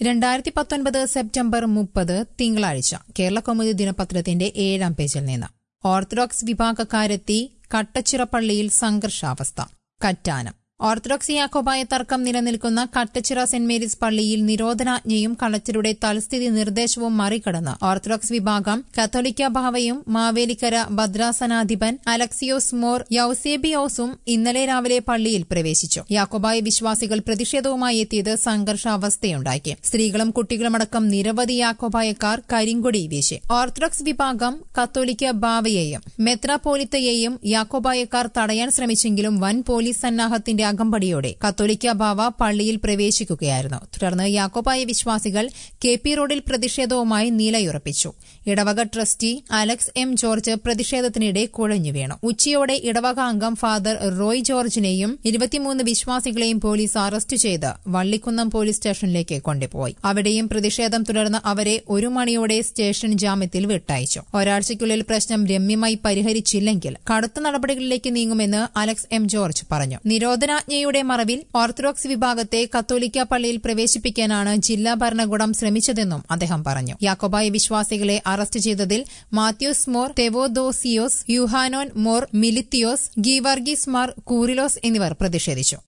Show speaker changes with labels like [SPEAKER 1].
[SPEAKER 1] രണ്ടായിരത്തി പത്തൊൻപത് സെപ്റ്റംബർ മുപ്പത് തിങ്കളാഴ്ച കേരള കൗമുദി ദിനപത്രത്തിന്റെ ഏഴാം പേജിൽ നിന്ന് ഓർത്തഡോക്സ് വിഭാഗക്കാരെത്തി കട്ടച്ചിറ പള്ളിയിൽ സംഘർഷാവസ്ഥ കറ്റാനം ഓർത്തഡോക്സ് യാക്കോബായ തർക്കം നിലനിൽക്കുന്ന കട്ടച്ചിറ സെന്റ് മേരീസ് പള്ളിയിൽ നിരോധനാജ്ഞയും കളക്ടറുടെ തൽസ്ഥിതി നിർദ്ദേശവും മറികടന്ന് ഓർത്തഡോക്സ് വിഭാഗം കത്തോലിക്ക ഭാവയും മാവേലിക്കര ഭദ്രാസനാധിപൻ അലക്സിയോസ് മോർ യൌസേബിയോസും ഇന്നലെ രാവിലെ പള്ളിയിൽ പ്രവേശിച്ചു യാക്കോബായ വിശ്വാസികൾ പ്രതിഷേധവുമായി എത്തിയത് സംഘർഷാവസ്ഥയുണ്ടാക്കി സ്ത്രീകളും കുട്ടികളുമടക്കം നിരവധി യാക്കോബായക്കാർ കരിങ്കൊടി വീശി ഓർത്തഡോക്സ് വിഭാഗം കത്തോലിക്ക ബാവയെയും മെത്രാപോലിത്തയെയും യാക്കോബായക്കാർ തടയാൻ ശ്രമിച്ചെങ്കിലും വൻ പോലീസ് സന്നാഹത്തിന്റെ അകമ്പടിയോടെ കത്തോലിക്ക ബാവ പള്ളിയിൽ പ്രവേശിക്കുകയായിരുന്നു തുടർന്ന് യാക്കോബായ വിശ്വാസികൾ കെ പി റോഡിൽ പ്രതിഷേധവുമായി നിലയുറപ്പിച്ചു ഇടവക ട്രസ്റ്റി അലക്സ് എം ജോർജ് പ്രതിഷേധത്തിനിടെ കുഴഞ്ഞു വീണു ഉച്ചയോടെ ഇടവക അംഗം ഫാദർ റോയ് ജോർജിനെയും ഇരുപത്തിമൂന്ന് വിശ്വാസികളെയും പോലീസ് അറസ്റ്റ് ചെയ്ത് വള്ളിക്കുന്നം പോലീസ് സ്റ്റേഷനിലേക്ക് കൊണ്ടുപോയി അവിടെയും പ്രതിഷേധം തുടർന്ന് അവരെ ഒരു മണിയോടെ സ്റ്റേഷൻ ജാമ്യത്തിൽ വിട്ടയച്ചു ഒരാഴ്ചയ്ക്കുള്ളിൽ പ്രശ്നം രമ്യമായി പരിഹരിച്ചില്ലെങ്കിൽ കടുത്ത നടപടികളിലേക്ക് നീങ്ങുമെന്ന് അലക്സ് എം ജോർജ് പറഞ്ഞു നിരോധനാജ്ഞയുടെ മറവിൽ ഓർത്തഡോക്സ് വിഭാഗത്തെ കത്തോലിക്ക പള്ളിയിൽ പ്രവേശിപ്പിക്കാനാണ് ജില്ലാ ഭരണകൂടം ശ്രമിച്ചതെന്നും അദ്ദേഹം പറഞ്ഞു യാക്കോബായ വിശ്വാസികളെ അറസ്റ്റ് ചെയ്തതിൽ മാത്യൂസ് മോർ തെവോദോസിയോസ് യുഹാനോൻ മോർ മിലിത്തിയോസ് ഗീവർഗീസ് മാർ കൂറിലോസ് എന്നിവർ പ്രതിഷേധിച്ചു